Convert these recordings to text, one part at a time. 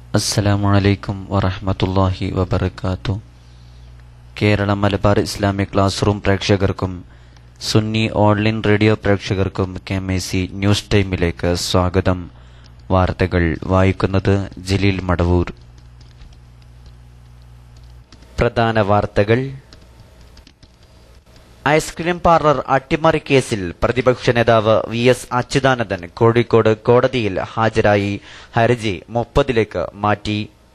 അസ്സലാമു അലൈക്കും വറഹ്മത്തുള്ളാഹി വബർക്കാത്തു Kerala Malabar Islamic classroom പ്രേക്ഷകർക്കും സുന്നി ഓൺലൈൻ റേഡിയോ പ്രേക്ഷകർക്കും K M A C news ടൈമിലേക്ക് സ്വാഗതം വാർത്തകൾ വായിക്കുന്നത് ജലീൽ മടവൂർ പ്രധാന വാർത്തകൾ ഐസ്ക്രീം പാർലർ അട്ടിമറി കേസിൽ പ്രതിപക്ഷ നേതാവ് വി എസ് അച്യുതാനന്ദൻ കോഴിക്കോട് കോടതിയിൽ ഹാജരായി ഹർജി മുപ്പതിലേക്ക് മാറ്റി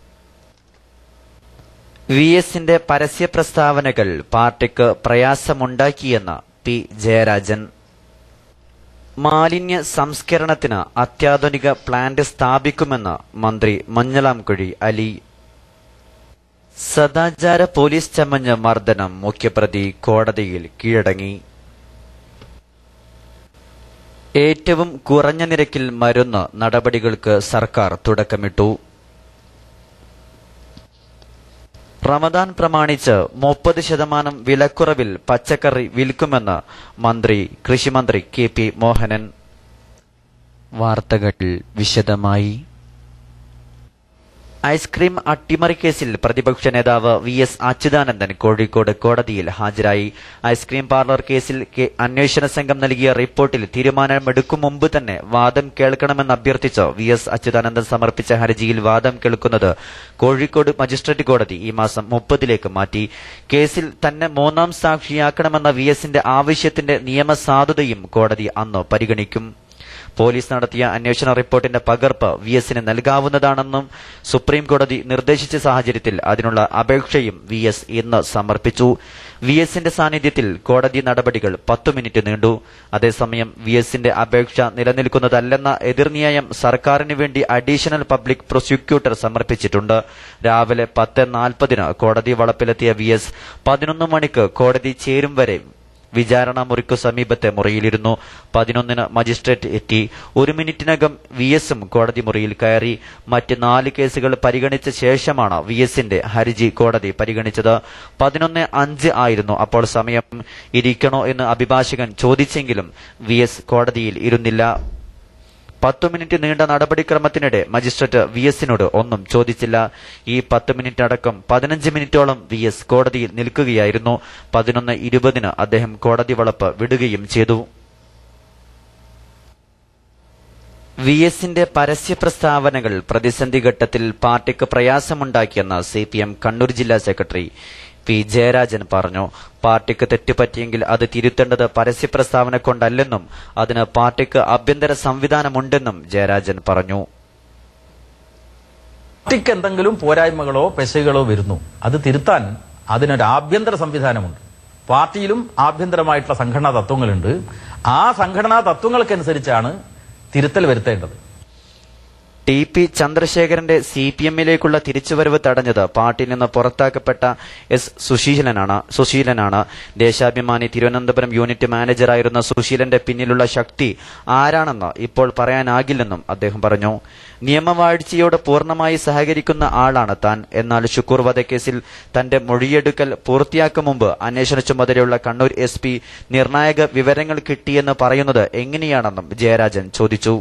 വി എസിന്റെ പരസ്യ പ്രസ്താവനകൾ പാർട്ടിക്ക് പ്രയാസമുണ്ടാക്കിയെന്ന് പി ജയരാജൻ മാലിന്യ സംസ്കരണത്തിന് അത്യാധുനിക പ്ലാന്റ് സ്ഥാപിക്കുമെന്ന് മന്ത്രി മഞ്ഞളാംകുഴി അലി സദാചാര പോലീസ് ചമഞ്ഞ മർദ്ദനം മുഖ്യപ്രതി കോടതിയിൽ കീഴടങ്ങി ഏറ്റവും കുറഞ്ഞ നിരക്കിൽ മരുന്ന് നടപടികൾക്ക് സർക്കാർ തുടക്കമിട്ടു റമദാൻ പ്രമാണിച്ച് മുപ്പത് ശതമാനം വിലക്കുറവിൽ പച്ചക്കറി വിൽക്കുമെന്ന് മന്ത്രി കൃഷിമന്ത്രി കെ പി മോഹനൻ വാർത്തകൾ വിശദമായി ഐസ്ക്രീം അട്ടിമറി കേസിൽ പ്രതിപക്ഷ നേതാവ് വി എസ് അച്യുതാനന്ദൻ കോഴിക്കോട് കോടതിയിൽ ഹാജരായി ഐസ്ക്രീം പാർലർ കേസിൽ കെ- അന്വേഷണ സംഘം നൽകിയ റിപ്പോർട്ടിൽ തീരുമാനമെടുക്കും മുമ്പ് തന്നെ വാദം കേൾക്കണമെന്ന് അഭ്യർത്ഥിച്ച് വി എസ് അച്യുതാനന്ദൻ സമർപ്പിച്ച ഹർജിയിൽ വാദം കേൾക്കുന്നത് കോഴിക്കോട് മജിസ്ട്രേറ്റ് കോടതി ഈ മാസം മുപ്പതിലേക്ക് മാറ്റി കേസിൽ തന്നെ മൂന്നാം സാക്ഷിയാക്കണമെന്ന വി എസിന്റെ ആവശ്യത്തിന്റെ നിയമസാധുതയും കോടതി അന്ന് പരിഗണിക്കും പോലീസ് നടത്തിയ അന്വേഷണ റിപ്പോർട്ടിന്റെ പകർപ്പ് വി എസിന് നൽകാവുന്നതാണെന്നും സുപ്രീം കോടതി നിർദ്ദേശിച്ച സാഹചര്യത്തിൽ അതിനുള്ള അപേക്ഷയും വി എസ് ഇന്ന് സമർപ്പിച്ചു വി എസിന്റെ സാന്നിധ്യത്തിൽ കോടതി നടപടികൾ പത്തു മിനിറ്റ് നീണ്ടു അതേസമയം വി എസിന്റെ അപേക്ഷ നിലനിൽക്കുന്നതല്ലെന്ന എതിർന്യായം സർക്കാരിന് വേണ്ടി അഡീഷണൽ പബ്ലിക് പ്രോസിക്യൂട്ടർ സമർപ്പിച്ചിട്ടുണ്ട് രാവിലെ പത്ത് നാൽപ്പതിന് കോടതി വളപ്പിലെത്തിയ വി എസ് പതിനൊന്ന് മണിക്ക് കോടതി ചേരും വരെ വിചാരണ മുറിക്കു സമീപത്തെ മുറിയിലിരുന്നു പതിനൊന്നിന് മജിസ്ട്രേറ്റ് എത്തി ഒരു മിനിറ്റിനകം വി എസും കോടതി മുറിയിൽ കയറി മറ്റ് നാല് കേസുകൾ പരിഗണിച്ച ശേഷമാണ് വി എസിന്റെ ഹർജി കോടതി പരിഗണിച്ചത് പതിനൊന്ന് അഞ്ച് ആയിരുന്നു അപ്പോൾ സമയം ഇരിക്കണോ എന്ന് അഭിഭാഷകൻ ചോദിച്ചെങ്കിലും വി എസ് കോടതിയിൽ ഇരുന്നില്ല പത്തു മിനിറ്റ് നീണ്ട നടപടിക്രമത്തിനിടെ മജിസ്ട്രേറ്റ് വി എസിനോട് ഒന്നും ചോദിച്ചില്ല ഈ പത്ത് മിനിറ്റ് അടക്കം പതിനഞ്ച് മിനിറ്റോളം വി എസ് കോടതിയിൽ നിൽക്കുകയായിരുന്നു പതിനൊന്ന് ഇരുപതിന് അദ്ദേഹം കോടതി വളപ്പ് വിടുകയും ചെയ്തു വി എസിന്റെ പരസ്യ പ്രസ്താവനകൾ പ്രതിസന്ധി ഘട്ടത്തിൽ പാർട്ടിക്ക് പ്രയാസമുണ്ടാക്കിയെന്ന് സി പി എം കണ്ണൂർ ജില്ലാ സെക്രട്ടറി പി ജയരാജൻ പറഞ്ഞു പാർട്ടിക്ക് തെറ്റുപറ്റിയെങ്കിൽ അത് തിരുത്തേണ്ടത് പരസ്യ പ്രസ്താവന കൊണ്ടല്ലെന്നും അതിന് പാർട്ടിക്ക് ആഭ്യന്തര സംവിധാനമുണ്ടെന്നും ജയരാജൻ പറഞ്ഞു പാർട്ടിക്ക് എന്തെങ്കിലും പോരായ്മകളോ പെശകുകളോ വരുന്നു അത് തിരുത്താൻ അതിനൊരു ആഭ്യന്തര സംവിധാനമുണ്ട് പാർട്ടിയിലും ആഭ്യന്തരമായിട്ടുള്ള സംഘടനാ തത്വങ്ങളുണ്ട് ആ സംഘടനാ തത്വങ്ങൾക്കനുസരിച്ചാണ് തിരുത്തൽ വരുത്തേണ്ടത് ടി പി ചന്ദ്രശേഖരന്റെ സി പി എമ്മിലേക്കുള്ള തിരിച്ചുവരവ് തടഞ്ഞത് പാർട്ടിയിൽ നിന്ന് പുറത്താക്കപ്പെട്ട എസ് സുശീലനാണ് സുശീലനാണ് ദേശാഭിമാനി തിരുവനന്തപുരം യൂണിറ്റ് മാനേജറായിരുന്ന സുശീലന്റെ പിന്നിലുള്ള ശക്തി ആരാണെന്ന് ഇപ്പോൾ പറയാനാകില്ലെന്നും അദ്ദേഹം പറഞ്ഞു നിയമവാഴ്ചയോട് പൂർണ്ണമായി സഹകരിക്കുന്ന ആളാണ് താൻ എന്നാൽ ഷുക്കൂർ വധക്കേസിൽ തന്റെ മൊഴിയെടുക്കൽ പൂർത്തിയാക്കും മുമ്പ് അന്വേഷണ ചുമതലയുള്ള കണ്ണൂർ എസ് പി നിർണായക വിവരങ്ങൾ കിട്ടിയെന്ന് പറയുന്നത് എങ്ങനെയാണെന്നും ജയരാജൻ ചോദിച്ചു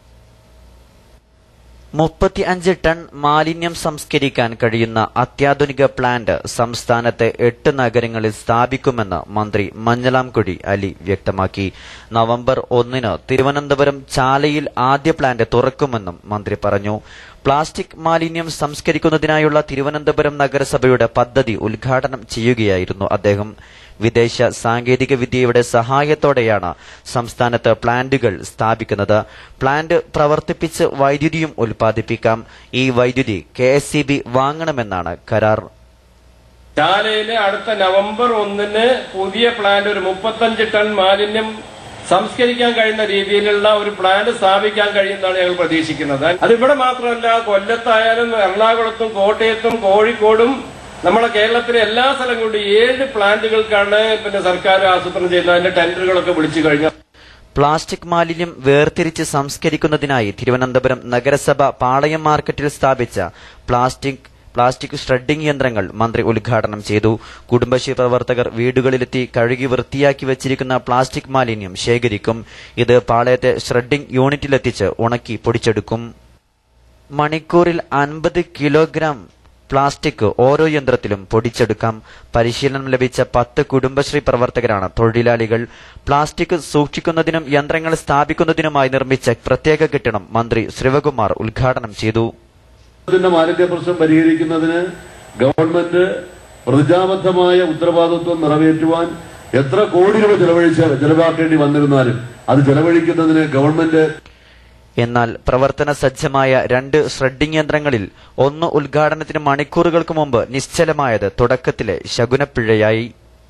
മുപ്പത്തി അഞ്ച് ടൺ മാലിന്യം സംസ്കരിക്കാൻ കഴിയുന്ന അത്യാധുനിക പ്ലാന്റ് സംസ്ഥാനത്തെ എട്ട് നഗരങ്ങളിൽ സ്ഥാപിക്കുമെന്ന് മന്ത്രി മഞ്ഞളാംകുഴി അലി വ്യക്തമാക്കി നവംബർ ഒന്നിന് തിരുവനന്തപുരം ചാലയിൽ ആദ്യ പ്ലാന്റ് തുറക്കുമെന്നും മന്ത്രി പറഞ്ഞു പ്ലാസ്റ്റിക് മാലിന്യം സംസ്കരിക്കുന്നതിനായുള്ള തിരുവനന്തപുരം നഗരസഭയുടെ പദ്ധതി ഉദ്ഘാടനം ചെയ്യുകയായിരുന്നു അദ്ദേഹം വിദേശ സാങ്കേതിക വിദ്യയുടെ സഹായത്തോടെയാണ് സംസ്ഥാനത്ത് പ്ലാന്റുകൾ സ്ഥാപിക്കുന്നത് പ്ലാന്റ് പ്രവർത്തിപ്പിച്ച് വൈദ്യുതിയും ഉൽപ്പാദിപ്പിക്കാം ഈ വൈദ്യുതി കെ വാങ്ങണമെന്നാണ് കരാർ ചാലയിലെ അടുത്ത നവംബർ ഒന്നിന് പുതിയ പ്ലാന്റ് ഒരു മുപ്പത്തഞ്ച് ടൺ മാലിന്യം സംസ്കരിക്കാൻ കഴിയുന്ന രീതിയിലുള്ള ഒരു പ്ലാന്റ് സ്ഥാപിക്കാൻ കഴിയുന്നതാണ് ഞങ്ങൾ പ്രതീക്ഷിക്കുന്നത് അത് ഇവിടെ മാത്രമല്ല കൊല്ലത്തായാലും എറണാകുളത്തും കോട്ടയത്തും കോഴിക്കോടും നമ്മുടെ കേരളത്തിലെ എല്ലാ സ്ഥലങ്ങളിലും ഏഴ് പ്ലാന്റുകൾക്കാണ് പിന്നെ സർക്കാർ ആസൂത്രണം ചെയ്യുന്നത് അതിന്റെ ടെൻഡറുകളൊക്കെ വിളിച്ചു കഴിഞ്ഞു പ്ലാസ്റ്റിക് മാലിന്യം വേർതിരിച്ച് സംസ്കരിക്കുന്നതിനായി തിരുവനന്തപുരം നഗരസഭ പാളയം മാർക്കറ്റിൽ സ്ഥാപിച്ച പ്ലാസ്റ്റിക് പ്ലാസ്റ്റിക് ഷ്രെഡിംഗ് യന്ത്രങ്ങൾ മന്ത്രി ഉദ്ഘാടനം ചെയ്തു കുടുംബശ്രീ പ്രവർത്തകർ വീടുകളിലെത്തി കഴുകി വൃത്തിയാക്കി വെച്ചിരിക്കുന്ന പ്ലാസ്റ്റിക് മാലിന്യം ശേഖരിക്കും ഇത് പാളയത്തെ ഷ്രെഡിംഗ് യൂണിറ്റിലെത്തിച്ച് ഉണക്കി പൊടിച്ചെടുക്കും മണിക്കൂറിൽ അൻപത് കിലോഗ്രാം പ്ലാസ്റ്റിക് ഓരോ യന്ത്രത്തിലും പൊടിച്ചെടുക്കാം പരിശീലനം ലഭിച്ച പത്ത് കുടുംബശ്രീ പ്രവർത്തകരാണ് തൊഴിലാളികൾ പ്ലാസ്റ്റിക് സൂക്ഷിക്കുന്നതിനും യന്ത്രങ്ങൾ സ്ഥാപിക്കുന്നതിനുമായി നിർമ്മിച്ച പ്രത്യേക കെട്ടിടം മന്ത്രി ശിവകുമാർ ഉദ്ഘാടനം ചെയ്തു ത്തിന്റെ മാലിന്യ പ്രശ്നം പരിഹരിക്കുന്നതിന് ഗവൺമെന്റ് പ്രതിജ്ഞാബദ്ധമായ ഉത്തരവാദിത്വം നിറവേറ്റുവാൻ എത്ര കോടി രൂപ ചെലവഴിച്ച് ചെലവാക്കേണ്ടി വന്നിരുന്നാലും അത് ചെലവഴിക്കുന്നതിന് ഗവൺമെന്റ് എന്നാൽ പ്രവർത്തന സജ്ജമായ രണ്ട് ഷ്രെഡിംഗ് യന്ത്രങ്ങളിൽ ഒന്ന് ഉദ്ഘാടനത്തിന് മണിക്കൂറുകൾക്ക് മുമ്പ് നിശ്ചലമായത് തുടക്കത്തിലെ ശകുനപ്പിഴയായി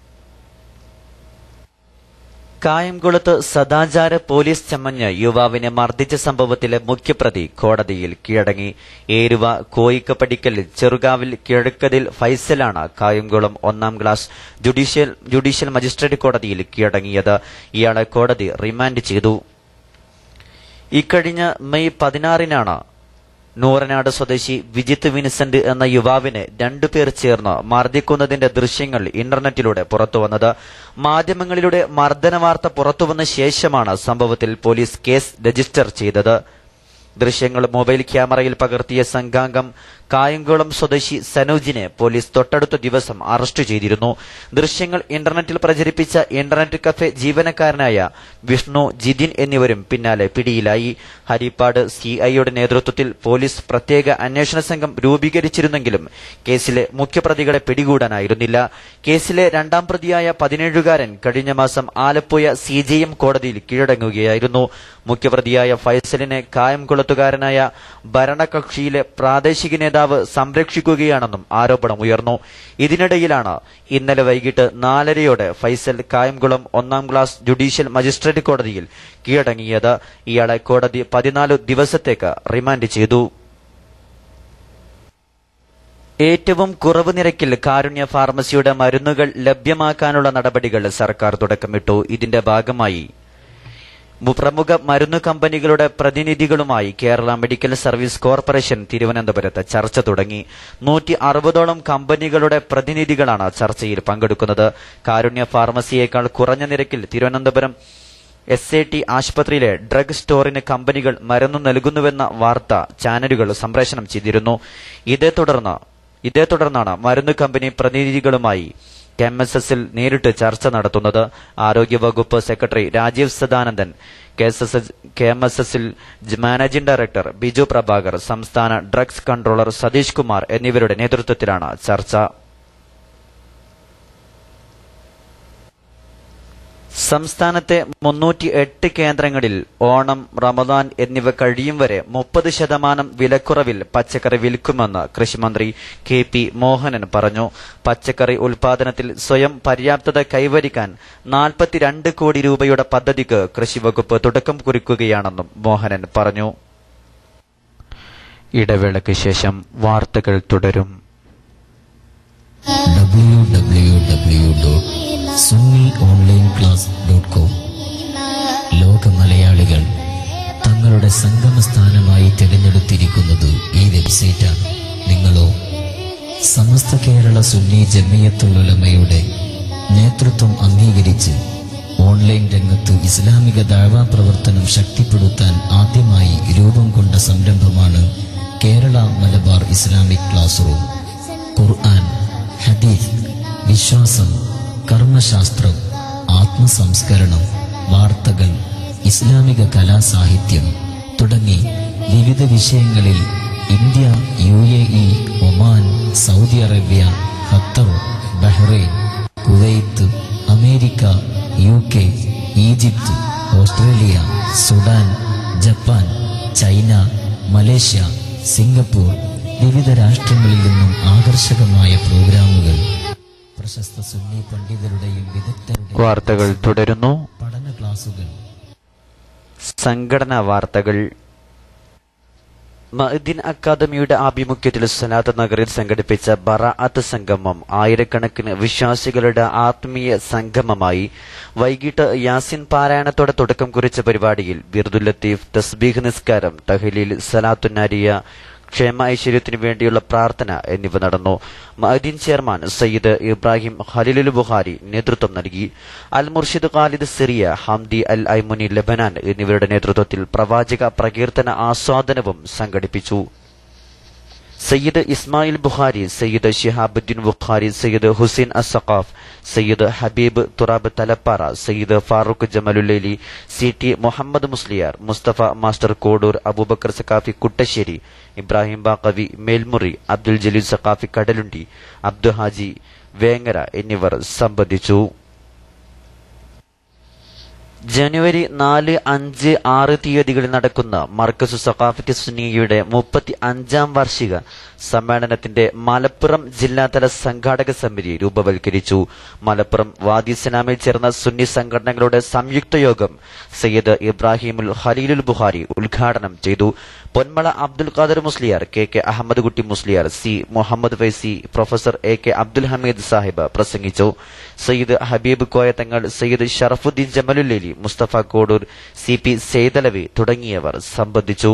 കായംകുളത്ത് സദാചാര പോലീസ് ചമഞ്ഞ് യുവാവിനെ മർദ്ദിച്ച സംഭവത്തിലെ മുഖ്യപ്രതി കോടതിയിൽ കീഴടങ്ങി ഏരുവ കോയിക്കപ്പടിക്കൽ ചെറുകാവിൽ കിഴക്കതിൽ ഫൈസലാണ് കായംകുളം ഒന്നാം ക്ലാസ് ജുഡീഷ്യൽ ജുഡീഷ്യൽ മജിസ്ട്രേറ്റ് കോടതിയിൽ കീഴടങ്ങിയത് ഇയാളെ കോടതി റിമാൻഡ് ചെയ്തു ഇക്കഴിഞ്ഞ മെയ് പതിനാറിനാണ് നൂറനാട് സ്വദേശി വിജിത്ത് വിൻസെന്റ് എന്ന യുവാവിനെ രണ്ടുപേർ ചേർന്ന് മർദ്ദിക്കുന്നതിന്റെ ദൃശ്യങ്ങൾ ഇന്റർനെറ്റിലൂടെ പുറത്തുവന്നത് മാധ്യമങ്ങളിലൂടെ മർദ്ദന വാർത്ത പുറത്തുവന്ന ശേഷമാണ് സംഭവത്തിൽ പോലീസ് കേസ് രജിസ്റ്റർ ചെയ്തത് ദൃശ്യങ്ങൾ മൊബൈൽ ക്യാമറയിൽ പകർത്തിയ സംഘാംഗം കായംകുളം സ്വദേശി സനോജിനെ പോലീസ് തൊട്ടടുത്ത ദിവസം അറസ്റ്റ് ചെയ്തിരുന്നു ദൃശ്യങ്ങൾ ഇന്റർനെറ്റിൽ പ്രചരിപ്പിച്ച ഇന്റർനെറ്റ് കഫെ ജീവനക്കാരനായ വിഷ്ണു ജിതിൻ എന്നിവരും പിന്നാലെ പിടിയിലായി ഹരിപ്പാട് സിഐയുടെ നേതൃത്വത്തിൽ പോലീസ് പ്രത്യേക അന്വേഷണ സംഘം രൂപീകരിച്ചിരുന്നെങ്കിലും കേസിലെ മുഖ്യപ്രതികളെ പിടികൂടാനായിരുന്നില്ല കേസിലെ രണ്ടാം പ്രതിയായ പതിനേഴുകാരൻ കഴിഞ്ഞ മാസം ആലപ്പുഴ സി ജെ എം കോടതിയിൽ കീഴടങ്ങുകയായിരുന്നു മുഖ്യപ്രതിയായ ഫൈസലിനെ കായംകുളത്തുകാരനായ ഭരണകക്ഷിയിലെ പ്രാദേശിക നേതാവ് സംരക്ഷിക്കുകയാണെന്നും ആരോപണമുയർന്നു ഇതിനിടയിലാണ് ഇന്നലെ വൈകിട്ട് നാലരയോടെ ഫൈസൽ കായംകുളം ഒന്നാം ക്ലാസ് ജുഡീഷ്യൽ മജിസ്ട്രേറ്റ് കോടതിയിൽ കീഴടങ്ങിയത് ഇയാളെ കോടതി പതിനാല് ദിവസത്തേക്ക് റിമാൻഡ് ചെയ്തു ഏറ്റവും കുറവ് നിരക്കിൽ കാരുണ്യ ഫാർമസിയുടെ മരുന്നുകൾ ലഭ്യമാക്കാനുള്ള നടപടികൾ സർക്കാർ തുടക്കമിട്ടു ഇതിന്റെ ഭാഗമായി മു- പ്രമുഖ മരുന്ന് കമ്പനികളുടെ പ്രതിനിധികളുമായി കേരള മെഡിക്കൽ സർവീസ് കോർപ്പറേഷൻ തിരുവനന്തപുരത്ത് ചർച്ച തുടങ്ങി നൂറ്റി അറുപതോളം കമ്പനികളുടെ പ്രതിനിധികളാണ് ചർച്ചയിൽ പങ്കെടുക്കുന്നത് കാരുണ്യ ഫാർമസിയേക്കാൾ കുറഞ്ഞ നിരക്കിൽ തിരുവനന്തപുരം എസ് എ ടി ആശുപത്രിയിലെ ഡ്രഗ് സ്റ്റോറിന് കമ്പനികൾ മരുന്ന് നൽകുന്നുവെന്ന വാർത്ത ചാനലുകൾ സംപ്രേഷണം ചെയ്തിരുന്നു ഇതേ തുടർന്ന് ഇതേ തുടർന്നാണ് മരുന്ന് കമ്പനി പ്രതിനിധികളുമായി കെ എം എസ് എസിൽ നേരിട്ട് ചർച്ച നടത്തുന്നത് ആരോഗ്യവകുപ്പ് secretary Rajeev Sadanandan K S S K M S എസിൽ മാനേജിംഗ് ഡയറക്ടർ ബിജു പ്രഭാകർ സംസ്ഥാന ഡ്രഗ്സ് കൺട്രോളർ സതീഷ് കുമാർ എന്നിവരുടെ നേതൃത്വത്തിലാണ് ചർച്ച സംസ്ഥാനത്തെ മുന്നൂറ്റി എട്ട് കേന്ദ്രങ്ങളിൽ ഓണം റമദാൻ എന്നിവ കഴിയും വരെ മുപ്പത് ശതമാനം വിലക്കുറവിൽ പച്ചക്കറി വിൽക്കുമെന്ന് കൃഷിമന്ത്രി കെ പി മോഹനൻ പറഞ്ഞു പച്ചക്കറി ഉൽപാദനത്തിൽ സ്വയം പര്യാപ്തത കൈവരിക്കാൻ നാൽപ്പത്തിരണ്ട് കോടി രൂപയുടെ പദ്ധതിക്ക് കൃഷിവകുപ്പ് തുടക്കം കുറിക്കുകയാണെന്നും മോഹനൻ പറഞ്ഞു ഇടവേളയ്ക്ക് ശേഷം വാർത്തകൾ തുടരും www.sunniOnlineClass.com ലോക മലയാളികൾ തങ്ങളുടെ സംഗമസ്ഥാനമായി തിരഞ്ഞെടുത്തിരിക്കുന്നത് ഈ വെബ്സൈറ്റാണ് നിങ്ങളോ സമസ്ത കേരള സുന്നി ജമിയത്തുലമയുടെ നേതൃത്വം അംഗീകരിച്ച് ഓൺലൈൻ രംഗത്ത് ഇസ്ലാമിക ദാഴ്വാ പ്രവർത്തനം ശക്തിപ്പെടുത്താൻ ആദ്യമായി രൂപം കൊണ്ട സംരംഭമാണ് Kerala Malabar Islamic classroom Quran ഹദീസ് വിശ്വാസം കർമ്മശാസ്ത്രം ആത്മസംസ്കരണം വാർത്തകൾ ഇസ്ലാമിക കലാസാഹിത്യം തുടങ്ങി വിവിധ വിഷയങ്ങളിൽ India U A E Oman Saudi Arabia Qatar Bahrain Kuwait America U K Egypt Australia Sudan Japan China Malaysia Singapore വിവിധ രാഷ്ട്രങ്ങളിൽ നിന്നും ആകർഷകമായ പ്രോഗ്രാമുകൾ പ്രശസ്ത സുന്നി പണ്ഡിതരുടെയും വിദഗ്ധരുടെയും വാർത്തകൾ തുടരുന്നു പഠന ക്ലാസുകൾ സംഘടനാ വാർത്തകൾ മഅ്ദിൻ അക്കാദമിയുടെ ആഭിമുഖ്യത്തിൽ സലാത്ത് നഗറിൽ സംഘടിപ്പിച്ച ബറാഅത്ത് സംഗമം ആയിരക്കണക്കിന് വിശ്വാസികളുടെ ആത്മീയ സംഗമമായി വൈകിട്ട് യാസിൻ പാരായണത്തോടെ തുടക്കം കുറിച്ച പരിപാടിയിൽ ബിർദുൽ ലത്തീഫ് തസ്ബീഹ് നിസ്കാരം തഹലീൽ സലാത്തുനാരിയ ക്ഷേമ ഐശ്വര്യത്തിനു വേണ്ടിയുള്ള പ്രാർത്ഥന എന്നിവ നടന്നു മഅദീൻ ചെയർമാൻ സയ്യിദ് ഇബ്രാഹിം ഖലീലുൽ ബുഖാരി നേതൃത്വം നൽകി Al Murshid Khalid Syria Hamdi Al Aimuni Lebanon എന്നിവരുടെ നേതൃത്വത്തിൽ പ്രവാചക പ്രകീർത്തന ആസ്വാദനവും സംഘടിപ്പിച്ചു Sayyid Ismail Bukhari Sayyid Shihabuddin Bukhari Sayyid Hussain Asaqaf Sayyid Habeeb Thurab Thalappara Sayyid Farooq Jamalullaili C T Muhammad Musliyar Musthafa master Kodur Abubakar Saqafi Kuttassery Ibrahim Baqavi Melmuri Abdul Jaleel Saqafi Kadalundi Abdu Haji Vengara എന്നിവർ സംബന്ധിച്ചു ജനുവരി നാല് അഞ്ച് ആറ് തീയതികളിൽ നടക്കുന്ന മർക്കസു സഖാഫത്ത് സുന്നിയയുടെ മുപ്പത്തി അഞ്ചാം വാർഷിക സമ്മേളനത്തിന്റെ മലപ്പുറം ജില്ലാതല സംഘാടക സമിതി രൂപവൽക്കരിച്ചു മലപ്പുറം വാദി സലാമിൽ ചേർന്ന സുന്നി സംഘടനകളുടെ സംയുക്ത യോഗം സയ്യിദ് ഇബ്രാഹിമുൽ ഖലീലുൽ ബുഖാരി ഉദ്ഘാടനം ചെയ്തു Ponmala Abdul Khader Musliyar K K Ahmed Kutty Musliyar C Muhammad Faizy professor A K Abdul Hameed Sahib പ്രസംഗിച്ചു സയ്യിദ് ഹബീബ് കോയത്തങ്ങൾ സയ്യിദ് ഷറഫുദ്ദീൻ ജമലുല്ലേലി മുസ്തഫ കോഡൂർ സി പി സെയ്തലവി തുടങ്ങിയവർ സംബന്ധിച്ചു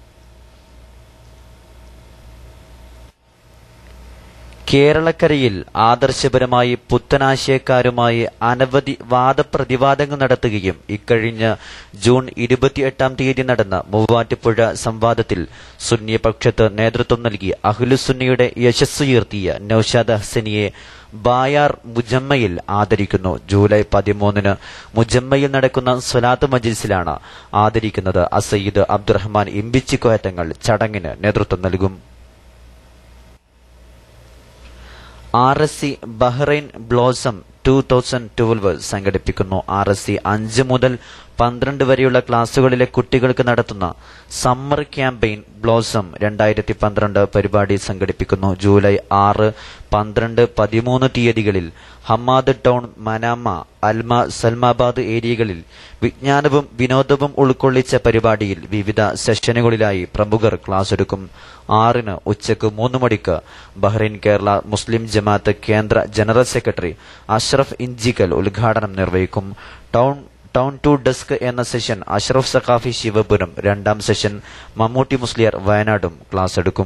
കേരളക്കരയിൽ ആദർശപരമായി പുത്തനാശയക്കാരുമായി അനവധി വാദപ്രതിവാദങ്ങൾ നടത്തുകയും ഇക്കഴിഞ്ഞ ജൂൺ ഇരുപത്തിയെട്ടാം തീയതി നടന്ന മൂവാറ്റുപുഴ സംവാദത്തിൽ സുന്നിയപക്ഷത്ത് നേതൃത്വം നൽകി അഹ്ലുസുന്നിയുടെ യശസ്സുയർത്തിയ നൌഷാദ് ഹസനിയെ ബായാർ മുജമ്മയിൽ ആദരിക്കുന്നു ജൂലൈ പതിമൂന്നിന് മുജമ്മയിൽ നടക്കുന്ന സ്വലാത്ത് മജിൽസിലാണ് ആദരിക്കുന്നത് അസയ്യിദ് അബ്ദുറഹ്മാൻ ഇമ്പിച്ചിക്കോയറ്റങ്ങൾ ചടങ്ങിന് നേതൃത്വം നൽകും R S C Bahrain blossom two thousand twelve സംഘടിപ്പിക്കുന്നു ആർ എസ് സി അഞ്ച് മുതൽ പന്ത്രണ്ട് വരെയുള്ള ക്ലാസുകളിലെ കുട്ടികൾക്ക് നടത്തുന്ന സമ്മർ ക്യാമ്പയിൻ ബ്ലോസം രണ്ടായിരത്തി പന്ത്രണ്ട് പരിപാടി സംഘടിപ്പിക്കുന്നു ജൂലൈ ആറ് പന്ത്രണ്ട് പതിമൂന്ന് തീയതികളിൽ ഹമ്മാദ് ടൗൺ മനാമ അൽമ സൽമാബാദ് ഏരിയകളിൽ വിജ്ഞാനവും വിനോദവും ഉൾക്കൊള്ളിച്ച പരിപാടിയിൽ വിവിധ സെഷനുകളിലായി പ്രമുഖർ ക്ലാസ് എടുക്കും ആറിന് ഉച്ചയ്ക്ക് മൂന്ന് മണിക്ക് ബഹ്റൈൻ കേരള മുസ്ലിം ജമാഅത്ത് കേന്ദ്ര ജനറൽ സെക്രട്ടറി അഷ്റഫ് ഇഞ്ചിക്കൽ ഉദ്ഘാടനം നിർവഹിക്കും ടൗൺ ടൗൺ ടു ഡെസ്ക് എന്ന സെഷൻ അഷ്റഫ് സഖാഫി ശിവപുരം രണ്ടാം സെഷൻ മമ്മൂട്ടി മുസ്ലിയർ വയനാടും ക്ലാസ് എടുക്കും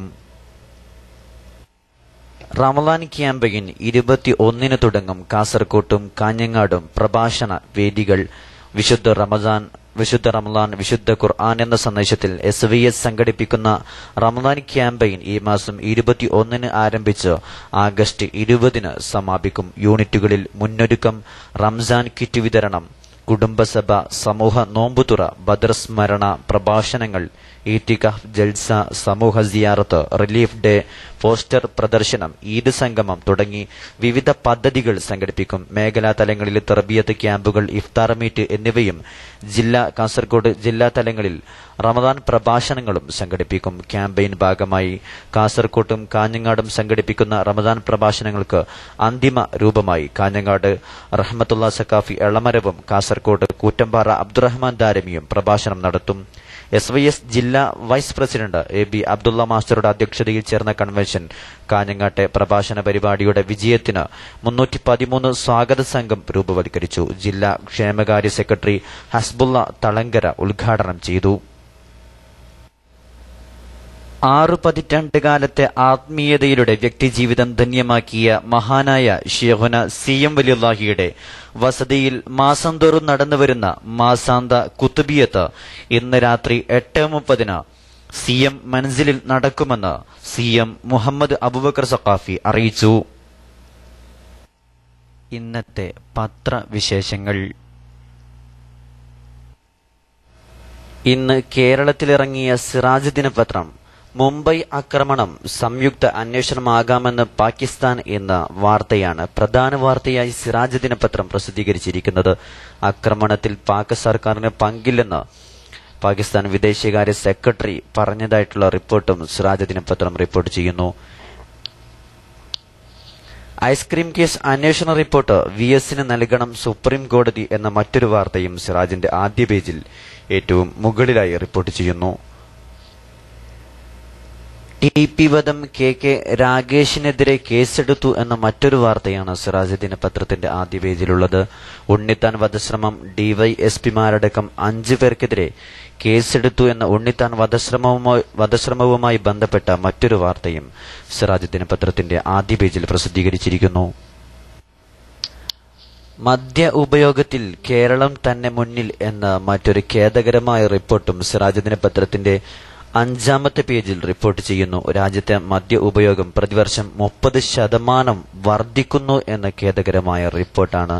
റമദാൻ ക്യാമ്പയിൻ ഇരുപത്തി ഒന്നിന് തുടങ്ങും കാസർകോട്ടും കാഞ്ഞങ്ങാടും പ്രഭാഷണ വേദികൾ വിശുദ്ധ റമദാൻ വിശുദ്ധ റമദാൻ വിശുദ്ധ ഖുർആൻ എന്ന സന്ദേശത്തിൽ എസ് വി എസ് സംഘടിപ്പിക്കുന്ന റമദാൻ ക്യാമ്പയിൻ ഈ മാസം ഇരുപത്തി ഒന്നിന് ആരംഭിച്ച് ആഗസ്റ്റ് ഇരുപതിന് സമാപിക്കും യൂണിറ്റുകളിൽ മുന്നൊരുക്കം റംസാൻ കിറ്റ് വിതരണം കുടുംബസഭ സമൂഹ നോമ്പുതുറ ബദർ സ്മരണ പ്രഭാഷണങ്ങൾ ഈറ്റിക്കഫ് ജൽസ സമൂഹ സിയാറത്ത് റിലീഫ് ഡേ പോസ്റ്റർ പ്രദർശനം ഈദ് സംഗമം തുടങ്ങി വിവിധ പദ്ധതികൾ സംഘടിപ്പിക്കും മേഖലാ തലങ്ങളിൽ തെറബിയത്ത് ക്യാമ്പുകൾ ഇഫ്താർ മീറ്റ് എന്നിവയും ജില്ലാ കാസർഗോഡ് ജില്ലാ തലങ്ങളിൽ റമദാൻ പ്രഭാഷണങ്ങളും സംഘടിപ്പിക്കും ക്യാമ്പയിൻ ഭാഗമായി കാസർകോട്ടും കാഞ്ഞങ്ങാടും സംഘടിപ്പിക്കുന്ന റമദാൻ പ്രഭാഷണങ്ങൾക്ക് അന്തിമ രൂപമായി കാഞ്ഞങ്ങാട് റഹ്മത്തുള്ള സക്കാഫി എളമരവും കാസർകോട് കൂറ്റമ്പാറ അബ്ദുറഹ്മാൻ ദാരമിയും പ്രഭാഷണം നടത്തും എസ് വൈ എസ് ജില്ലാ vice president A B Abdullah മാസ്റ്ററുടെ അധ്യക്ഷതയിൽ ചേർന്ന കൺവെൻഷൻ കാഞ്ഞങ്ങാട്ടെ പ്രഭാഷണ പരിപാടിയുടെ വിജയത്തിന് മുന്നൂറ്റി പതിമൂന്ന് സ്വാഗത സംഘം രൂപവത്കരിച്ചു ജില്ലാ ക്ഷേമകാര്യ സെക്രട്ടറി ഹസ്ബുള്ള തളങ്കര ഉദ്ഘാടനം ചെയ്തു ആറു പതിറ്റാണ്ട് കാലത്തെ ആത്മീയതയിലൂടെ വ്യക്തിജീവിതം ധന്യമാക്കിയ മഹാനായ ഷേഖുന സി എം വലിയുല്ലാഹിയുടെ വസതിയിൽ മാസം തോറും നടന്നുവരുന്ന മാസാന്ത കുത്തുബിയത്ത് ഇന്ന് രാത്രി എട്ട് മുപ്പതിന് സി എം മൻസിലിൽ നടക്കുമെന്ന് സി എം മുഹമ്മദ് അബുബക്കർ സഖാഫി അറിയിച്ചു ഇന്നത്തെ പത്രവിശേഷങ്ങൾ ഇന്ന് കേരളത്തിലിറങ്ങിയ സിറാജ് ദിനപത്രം മുംബൈ ആക്രമണം സംയുക്ത അന്വേഷണമാകാമെന്ന് പാകിസ്ഥാൻ എന്ന വാർത്തയാണ് പ്രധാന വാർത്തയായി സിറാജ് ദിനപത്രം പ്രസിദ്ധീകരിച്ചിരിക്കുന്നത് ആക്രമണത്തിൽ പാക് സർക്കാരിന് പങ്കില്ലെന്ന് പാകിസ്ഥാൻ വിദേശകാര്യ സെക്രട്ടറി പറഞ്ഞതായിട്ടുള്ള റിപ്പോർട്ടും സിറാജ് ദിനപത്രം റിപ്പോർട്ട് ചെയ്യുന്നു ഐസ്ക്രീം കേസ് അന്വേഷണ റിപ്പോർട്ട് വി എസിന് നൽകണം സുപ്രീം കോടതി എന്ന മറ്റൊരു വാർത്തയും സിറാജിന്റെ ആദ്യ പേജിൽ ഏറ്റവും മുകളിലായി റിപ്പോർട്ട് ചെയ്യുന്നു ടി പി വധം കെ കെ രാഗേഷിനെതിരെ കേസെടുത്തു എന്ന മറ്റൊരു വാർത്തയാണ് സിറാജ് ദിനപത്രത്തിന്റെ ആദ്യ പേജിലുള്ളത് ഉണ്ണിത്താൻ വധശ്രമം ഡിവൈഎസ്പിമാരടക്കം അഞ്ചു പേർക്കെതിരെ കേസെടുത്തു എന്ന ഉണ്ണിത്താൻ വധശ്രമവുമായി വധശ്രമവുമായി ബന്ധപ്പെട്ട മറ്റൊരു വാർത്തയും സിറാജ് ദിനപത്രത്തിന്റെ ആദ്യ പേജിൽ പ്രസിദ്ധീകരിച്ചിരിക്കുന്നു മദ്യ ഉപയോഗത്തിൽ കേരളം തന്നെ മുന്നിൽ എന്ന മറ്റൊരു ഖേദകരമായ റിപ്പോർട്ടും സിറാജ് ദിനപത്രത്തിന്റെ അഞ്ചാമത്തെ പേജിൽ റിപ്പോർട്ട് ചെയ്യുന്നു രാജ്യത്തെ മദ്യ ഉപയോഗം പ്രതിവർഷം മുപ്പത് ശതമാനം വർദ്ധിക്കുന്നു എന്ന ഖേദകരമായ റിപ്പോർട്ടാണ്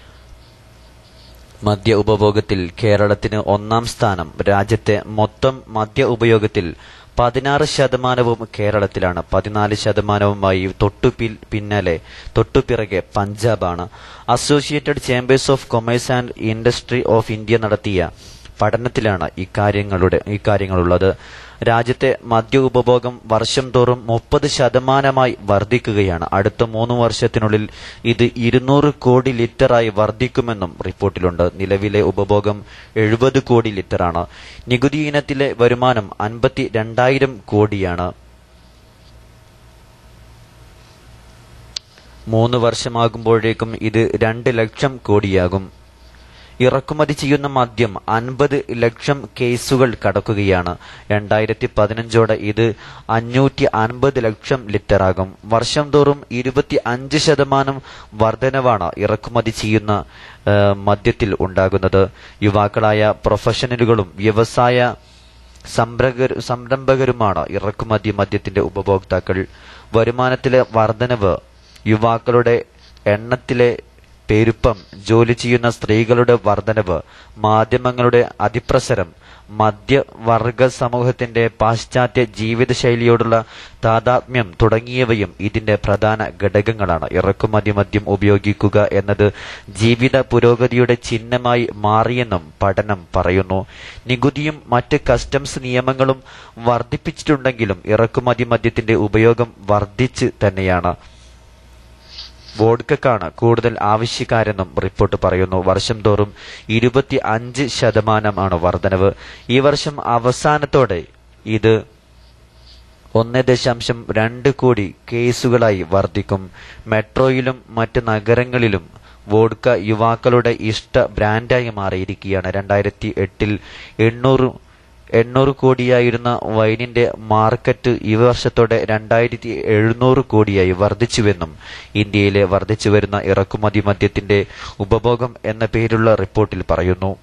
മദ്യ ഉപഭോഗത്തിൽ കേരളത്തിന് ഒന്നാം സ്ഥാനം രാജ്യത്തെ മൊത്തം മദ്യ ഉപയോഗത്തിൽ പതിനാറ് ശതമാനവും കേരളത്തിലാണ് പതിനാല് ശതമാനവുമായി തൊട്ടു പി- പിന്നാലെ തൊട്ടുപിറകെ പഞ്ചാബാണ് associated chambers of commerce and industry of India നടത്തിയ പഠനത്തിലാണ് ഇക്കാര്യങ്ങളുടെ ഇക്കാര്യങ്ങളുള്ളത് രാജ്യത്തെ മദ്യ ഉപഭോഗം വർഷം തോറും മുപ്പത് ശതമാനമായി വർദ്ധിക്കുകയാണ് അടുത്ത മൂന്ന് വർഷത്തിനുള്ളിൽ ഇത് ഇരുന്നൂറ് കോടി ലിറ്ററായി വർദ്ധിക്കുമെന്നും റിപ്പോർട്ടിലുണ്ട് നിലവിലെ ഉപഭോഗം എഴുപത് കോടി ലിറ്ററാണ് നികുതി ഇനത്തിലെ വരുമാനം അൻപത്തി രണ്ടായിരം കോടിയാണ് മൂന്ന് വർഷമാകുമ്പോഴേക്കും ഇത് രണ്ട് ലക്ഷം കോടിയാകും ഇറക്കുമതി ചെയ്യുന്ന മദ്യം അൻപത് ലക്ഷം കേസുകൾ കടക്കുകയാണ് രണ്ടായിരത്തി പതിനഞ്ചോടെ ഇത് അഞ്ഞൂറ്റി അൻപത് ലക്ഷം ലിറ്ററാകും വർഷം തോറും ഇരുപത്തി അഞ്ച് ശതമാനം വർധനവാണ് ഇറക്കുമതി ചെയ്യുന്ന ആ, മദ്യത്തിൽ ഉണ്ടാകുന്നത് യുവാക്കളായ പ്രൊഫഷണലുകളും വ്യവസായ സംരംഭകർ സംരംഭകരുമാണ് ഇറക്കുമതി മദ്യത്തിന്റെ ഉപഭോക്താക്കൾ വരുമാനത്തിലെ വർധനവ് യുവാക്കളുടെ എണ്ണത്തിലെ പെരുപ്പം ജോലി ചെയ്യുന്ന സ്ത്രീകളുടെ വർധനവ് മാധ്യമങ്ങളുടെ അതിപ്രസരം മധ്യവർഗ സമൂഹത്തിന്റെ പാശ്ചാത്യ ജീവിതശൈലിയോടുള്ള താതാത്മ്യം തുടങ്ങിയവയും ഇതിന്റെ പ്രധാന ഘടകങ്ങളാണ് ഇറക്കുമതി മദ്യം ഉപയോഗിക്കുക എന്നത് ജീവിത പുരോഗതിയുടെ ചിഹ്നമായി മാറിയെന്നും പഠനം പറയുന്നു നികുതിയും മറ്റ് കസ്റ്റംസ് നിയമങ്ങളും വർദ്ധിപ്പിച്ചിട്ടുണ്ടെങ്കിലും ഇറക്കുമതി മദ്യത്തിന്റെ ഉപയോഗം വർദ്ധിച്ച് തന്നെയാണ് വോഡ്കക്കാണ് കൂടുതൽ ആവശ്യക്കാരെന്നും റിപ്പോർട്ട് പറയുന്നു വർഷം തോറും ഇരുപത്തി അഞ്ച് ശതമാനമാണ് വർധനവ് ഈ വർഷം അവസാനത്തോടെ ഇത് ഒന്ന് ദശാംശം രണ്ട് കോടി കേസുകളായി വർദ്ധിക്കും മെട്രോയിലും മറ്റ് നഗരങ്ങളിലും വോഡ്ക യുവാക്കളുടെ ഇഷ്ട ബ്രാൻഡായി മാറിയിരിക്കുകയാണ് രണ്ടായിരത്തി എട്ടിൽ എണ്ണൂറ് എണ്ണൂറ് കോടിയായിരുന്ന വൈനിന്റെ മാർക്കറ്റ് ഈ വർഷത്തോടെ രണ്ടായിരത്തി എഴുന്നൂറ് കോടിയായി വർദ്ധിച്ചുവെന്നും ഇന്ത്യയിലെ വർദ്ധിച്ചുവരുന്ന ഇറക്കുമതി മദ്യത്തിന്റെ ഉപഭോഗം എന്ന പേരുള്ള റിപ്പോർട്ടിൽ പറയുന്നു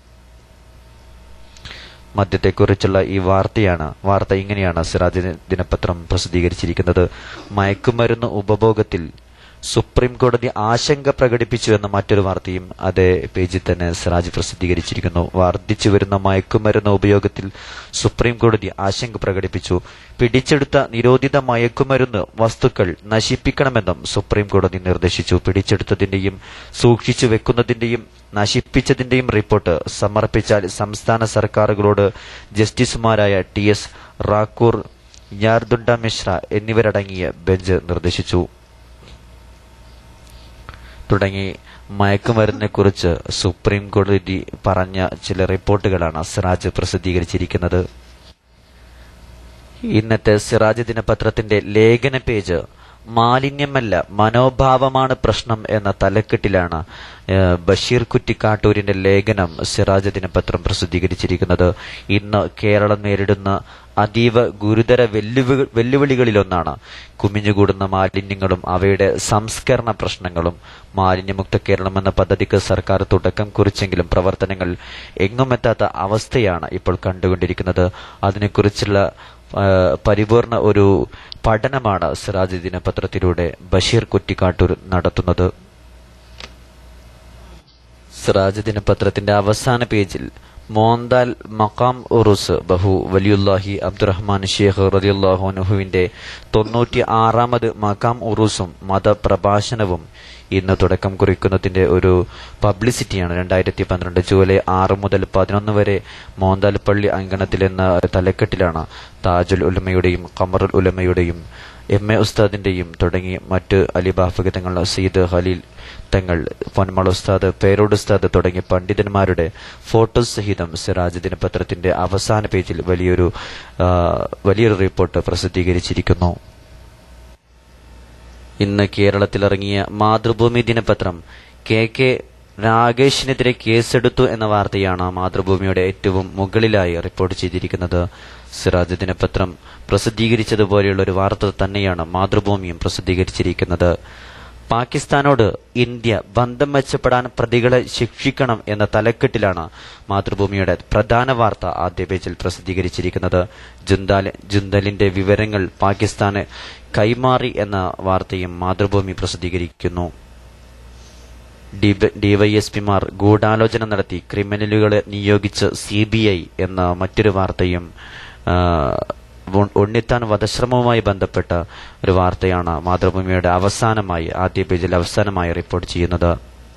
മദ്യത്തെക്കുറിച്ചുള്ള ഈ വാർത്തയാണ് വാർത്ത ഇങ്ങനെയാണ് സിറാജ് ദിനപത്രം പ്രസിദ്ധീകരിച്ചിരിക്കുന്നത് മയക്കുമരുന്ന് ഉപഭോഗത്തിൽ സുപ്രീം കോടതി ആശങ്ക പ്രകടിപ്പിച്ചു എന്ന മറ്റൊരു വാർത്തയും അതേ പേജിൽ തന്നെ സിറാജ് പ്രസിദ്ധീകരിച്ചിരിക്കുന്നു വർദ്ധിച്ചു വരുന്ന മയക്കുമരുന്ന് ഉപയോഗത്തിൽ സുപ്രീം കോടതി ആശങ്ക പ്രകടിപ്പിച്ചു പിടിച്ചെടുത്ത നിരോധിത മയക്കുമരുന്ന് വസ്തുക്കൾ നശിപ്പിക്കണമെന്നും സുപ്രീം കോടതി നിർദ്ദേശിച്ചു പിടിച്ചെടുത്തതിന്റെയും സൂക്ഷിച്ചു വെക്കുന്നതിന്റെയും നശിപ്പിച്ചതിന്റെയും റിപ്പോർട്ട് സമർപ്പിച്ചാൽ സംസ്ഥാന സർക്കാരുകളോട് ജസ്റ്റിസുമാരായ ടി എസ് റാക്കൂർ യാർദുണ്ട മിശ്ര എന്നിവരടങ്ങിയ ബെഞ്ച് നിർദ്ദേശിച്ചു തുടങ്ങി മയക്കുമരുന്നിനെ കുറിച്ച് സുപ്രീം കോടതി പറഞ്ഞ ചില റിപ്പോർട്ടുകളാണ് സിറാജ് പ്രസിദ്ധീകരിച്ചിരിക്കുന്നത് ഇന്നത്തെ സിറാജ് ദിനപത്രത്തിന്റെ ലേഖന പേജ് മാലിന്യമല്ല മനോഭാവമാണ് പ്രശ്നം എന്ന തലക്കെട്ടിലാണ് ഏഹ്, ബഷീർ കുറ്റിക്കാട്ടൂരിന്റെ ലേഖനം സിറാജ് ദിനപത്രം പ്രസിദ്ധീകരിച്ചിരിക്കുന്നത് ഇന്ന് കേരളം നേരിടുന്ന അതീവ ഗുരുതര വെല്ലുവി വെല്ലുവിളികളിലൊന്നാണ് കുമിഞ്ഞുകൂടുന്ന മാലിന്യങ്ങളും അവയുടെ സംസ്കരണ പ്രശ്നങ്ങളും മാലിന്യമുക്ത കേരളം എന്ന പദ്ധതിക്ക് സർക്കാർ തുടക്കം കുറിച്ചെങ്കിലും പ്രവർത്തനങ്ങൾ എങ്ങുമെത്താത്ത അവസ്ഥയാണ് ഇപ്പോൾ കണ്ടുകൊണ്ടിരിക്കുന്നത് അതിനെക്കുറിച്ചുള്ള ആ, പരിപൂർണ ഒരു പഠനമാണ് സിറാജ് ദിനപത്രത്തിലൂടെ ബഷീർ കുറ്റിക്കാട്ടൂർ നടത്തുന്നത് സിറാജ് ദിനപത്രത്തിന്റെ അവസാന പേജിൽ മോന്താൽ മക്കാം ഉറുസ് ബഹു വലിയുല്ലാഹി അബ്ദുറഹ്മാൻ ഷേഖ് റലിയുല്ലാഹുനുഹുവിന്റെ തൊണ്ണൂറ്റി ആറാമത് മക്കാം ഉറൂസും മതപ്രഭാഷണവും ഇന്ന് തുടക്കം കുറിക്കുന്നതിന്റെ ഒരു പബ്ലിസിറ്റിയാണ് രണ്ടായിരത്തി പന്ത്രണ്ട് ജൂലൈ ആറ് മുതൽ പതിനൊന്ന് വരെ മോന്താൽ പള്ളി അങ്കണത്തിൽ എന്ന തലക്കെട്ടിലാണ് താജുൽ ഉലമയുടെയും ഖമറുൽ ഉലമയുടെയും എം എ ഉസ്താദിന്റെയും തുടങ്ങി മറ്റ് അലിബാഫിക തങ്ങൾ സയ്യിദ് ഖലീൽ തങ്ങൾ പൊന്മള ഉസ്താദ് പേരോട് ഉസ്താദ് തുടങ്ങിയ പണ്ഡിതന്മാരുടെ ഫോട്ടോ സഹിതം സിറാജ് ദിനപത്രത്തിന്റെ അവസാന പേജിൽ വലിയൊരു ആ, വലിയൊരു റിപ്പോർട്ട് പ്രസിദ്ധീകരിച്ചിരിക്കുന്നു ഇന്ന് കേരളത്തിലിറങ്ങിയ മാതൃഭൂമി ദിനപത്രം കെ കെ രാഗേഷിനെതിരെ കേസെടുത്തു എന്ന വാർത്തയാണ് മാതൃഭൂമിയുടെ ഏറ്റവും മുകളിലായി റിപ്പോർട്ട് ചെയ്തിരിക്കുന്നത് സിറാജ് ദിനപത്രം പ്രസിദ്ധീകരിച്ചതുപോലെയുള്ള ഒരു വാർത്ത തന്നെയാണ് മാതൃഭൂമിയും പ്രസിദ്ധീകരിച്ചിരിക്കുന്നത് പാകിസ്ഥാനോട് ഇന്ത്യ ബന്ധം മെച്ചപ്പെടാൻ പ്രതികളെ ശിക്ഷിക്കണം എന്ന തലക്കെട്ടിലാണ് മാതൃഭൂമിയുടെ പ്രധാന വാർത്ത ആദ്യ പേജിൽ പ്രസിദ്ധീകരിച്ചിരിക്കുന്നത് ജുന്താൽ ജുന്തലിന്റെ വിവരങ്ങൾ പാകിസ്ഥാന് കൈമാറി എന്ന വാർത്തയും മാതൃഭൂമി പ്രസിദ്ധീകരിക്കുന്നു ഡിവൈഎസ്പിമാർ ഗൂഢാലോചന നടത്തി ക്രിമിനലുകളെ നിയോഗിച്ച് സി ബി ഐ എന്ന മറ്റൊരു വാർത്തയും ആ, ഉൺ- ഉണ്ണിത്താൻ വധശ്രമവുമായി ബന്ധപ്പെട്ട ഒരു വാർത്തയാണ് മാതൃഭൂമിയുടെ അവസാനമായി ആദ്യ പേജിൽ അവസാനമായി റിപ്പോർട്ട് ചെയ്യുന്നത്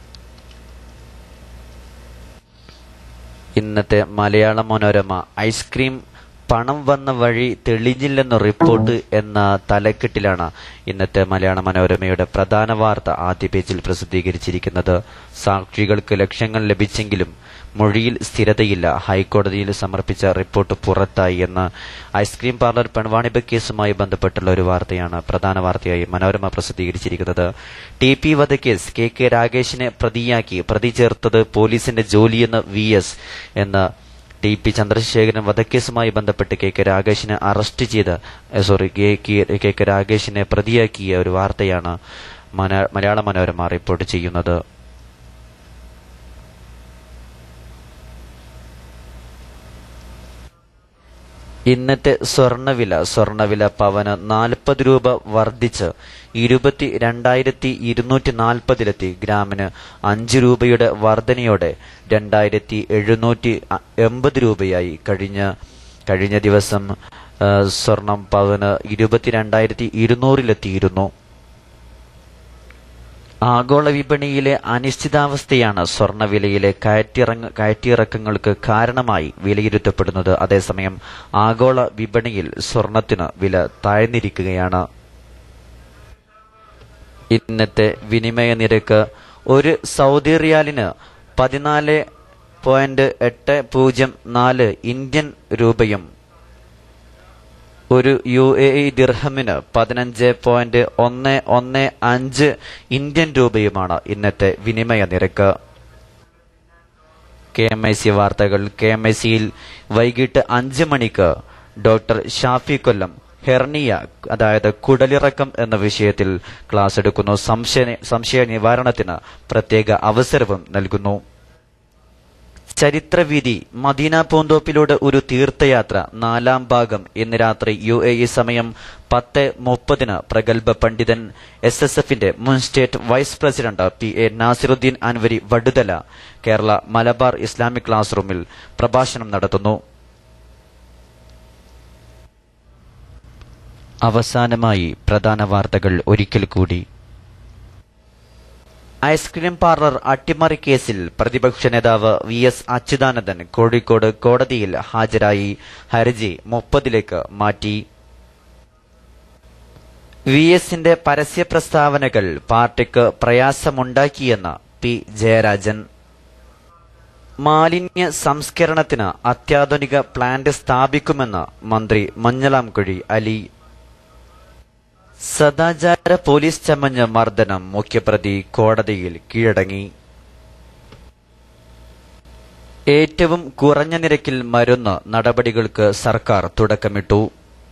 ഇന്നത്തെ മലയാള മനോരമ ഐസ്ക്രീം പണം വന്ന വഴി തെളിഞ്ഞില്ലെന്ന റിപ്പോർട്ട് എന്ന തലക്കെട്ടിലാണ് ഇന്നത്തെ മലയാള മനോരമയുടെ പ്രധാന വാർത്ത ആദ്യ പേജിൽ പ്രസിദ്ധീകരിച്ചിരിക്കുന്നത് സാക്ഷികൾക്ക് ലക്ഷ്യങ്ങൾ ലഭിച്ചെങ്കിലും മൊഴിയിൽ സ്ഥിരതയില്ല ഹൈക്കോടതിയിൽ സമർപ്പിച്ച റിപ്പോർട്ട് പുറത്തായി എന്ന് ഐസ്ക്രീം പാർലർ പെൺവാണിഭ കേസുമായി ബന്ധപ്പെട്ടുള്ള ഒരു വാർത്തയാണ് പ്രധാന വാർത്തയായി മനോരമ പ്രസിദ്ധീകരിച്ചിരിക്കുന്നത് ടി പി വധക്കേസ് കെ കെ രാഗേഷിനെ പ്രതിയാക്കി പ്രതി ചേർത്തത് പോലീസിന്റെ ജോലിയെന്ന് വി എസ് എന്ന ടി പി ചന്ദ്രശേഖരൻ വധക്കേസുമായി ബന്ധപ്പെട്ട് കെ കെ രാഗേഷിനെ അറസ്റ്റ് ചെയ്ത് ഏ, sorry K K- K K രാഗേഷിനെ പ്രതിയാക്കിയ ഒരു വാർത്തയാണ് മന- മലയാള മനോരമ റിപ്പോർട്ട് ചെയ്യുന്നത് ഇന്നത്തെ സ്വർണവില സ്വർണവില പവന് നാൽപ്പത് രൂപ വർദ്ധിച്ച് ഇരുപത്തി രണ്ടായിരത്തി ഇരുന്നൂറ്റി നാൽപ്പതിലെത്തി ഗ്രാമിന് അഞ്ച് രൂപയുടെ വർധനയോടെ രണ്ടായിരത്തി എഴുന്നൂറ്റി അ- എൺപത് രൂപയായി കഴിഞ്ഞ കഴിഞ്ഞ ദിവസം ആ, സ്വർണം പവന് ഇരുപത്തിരണ്ടായിരത്തി ഇരുന്നൂറിലെത്തിയിരുന്നു ആഗോള വിപണിയിലെ അനിശ്ചിതാവസ്ഥയാണ് സ്വർണവിലയിലെ കയറ്റിറങ്ങ കയറ്റിയിറക്കങ്ങൾക്ക് കാരണമായി വിലയിരുത്തപ്പെടുന്നത് അതേസമയം ആഗോള വിപണിയിൽ സ്വർണത്തിന് വില താഴ്ന്നിരിക്കുകയാണ് ഇന്നത്തെ വിനിമയ നിരക്ക് ഒരു സൗദി റിയാലിന് പതിനാല് പോയിന്റ് എട്ട് പൂജ്യം നാല് ഇന്ത്യൻ രൂപയും ഒരു യു എ ഇ ദിർഹമിന് പതിനഞ്ച് പോയിന്റ് ഒന്ന് ഒന്ന് അഞ്ച് ഇന്ത്യൻ രൂപയുമാണ് ഇന്നത്തെ വിനിമയ നിരക്ക് കെ എം ഐ സി വാർത്തകൾ കെ എം ഐ സിയിൽ വൈകിട്ട് അഞ്ച് മണിക്ക് ഡോക്ടർ ഷാഫി കൊല്ലം ഹെർണിയ അതായത് കുടലിറക്കം എന്ന വിഷയത്തിൽ ക്ലാസ് എടുക്കുന്നു സംശയ സംശയ നിവാരണത്തിന് പ്രത്യേക അവസരവും നൽകുന്നു ചരിത്രവീതി മദീന പൂന്തോപ്പിലൂടെ ഒരു തീർത്ഥയാത്ര നാലാം ഭാഗം ഇന്ന് രാത്രി യു എ ഇ സമയം പത്ത് മുപ്പതിന് പ്രഗത്ഭ പണ്ഡിതൻ എസ് എസ് എഫിന്റെ മുൻ state vice president P A Nasiruddin Anvari Vaduthala Kerala Malabar Islamic class റൂമിൽ പ്രഭാഷണം നടത്തുന്നു അവസാനമായി പ്രധാന വാർത്തകൾ ഒരിക്കൽ കൂടി ഐസ്ക്രീം പാർലർ അട്ടിമറി കേസിൽ പ്രതിപക്ഷ നേതാവ് വി എസ് അച്യുതാനന്ദൻ കോഴിക്കോട് കോടതിയിൽ ഹാജരായി ഹർജി മുപ്പതിലേക്ക് മാറ്റി വി എസിന്റെ പരസ്യ പ്രസ്താവനകൾ പാർട്ടിക്ക് പ്രയാസമുണ്ടാക്കിയെന്ന് പി ജയരാജൻ മാലിന്യ സംസ്കരണത്തിന് അത്യാധുനിക പ്ലാന്റ് സ്ഥാപിക്കുമെന്ന് മന്ത്രി മഞ്ഞളാംകുഴി അലി സദാചാര പോലീസ് ചമഞ്ഞ മർദ്ദനം മുഖ്യപ്രതി കോടതിയിൽ കീഴടങ്ങി ഏറ്റവും കുറഞ്ഞ നിരക്കിൽ മരുന്ന് നടപടികൾക്ക് സർക്കാർ തുടക്കമിട്ടു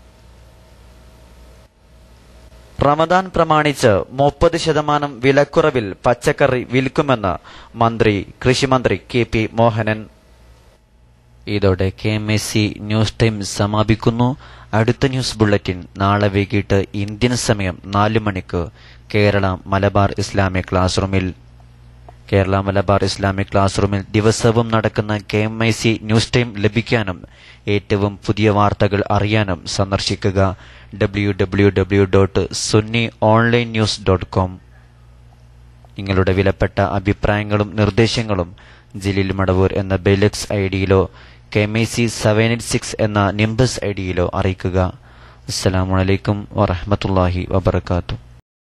റമദാൻ പ്രമാണിച്ച് മുപ്പത് ശതമാനം വിലക്കുറവിൽ പച്ചക്കറി വിൽക്കുമെന്ന് മന്ത്രി കൃഷിമന്ത്രി കെ പി മോഹനൻ ഇതോടെ K M S C news time സമാപിക്കുന്നു അടുത്ത ന്യൂസ് ബുള്ളറ്റിൻ നാളെ വൈകിട്ട് ഇന്ത്യൻ സമയം നാല് മണിക്ക് കേരള മലബാർ ഇസ്ലാമിക് ക്ലാസ് റൂമിൽ കേരള മലബാർ ഇസ്ലാമിക് ക്ലാസ് റൂമിൽ ദിവസവും നടക്കുന്ന K M I C news time ലഭിക്കാനും ഏറ്റവും പുതിയ വാർത്തകൾ അറിയാനും സന്ദർശിക്കുക W W W dot Sunni online news dot com നിങ്ങളുടെ വിലപ്പെട്ട അഭിപ്രായങ്ങളും നിർദ്ദേശങ്ങളും ജലീൽ മടവൂർ എന്ന ബെലക്സ് ഐ ഡിയിലോ K M I C seven eight six എന്ന നിംബസ് ഐ ഡിയിലോ അറിയിക്കുക അസ്സലാമലൈക്കും വറഹമത്തല്ലാഹി വബർക്കാത്തു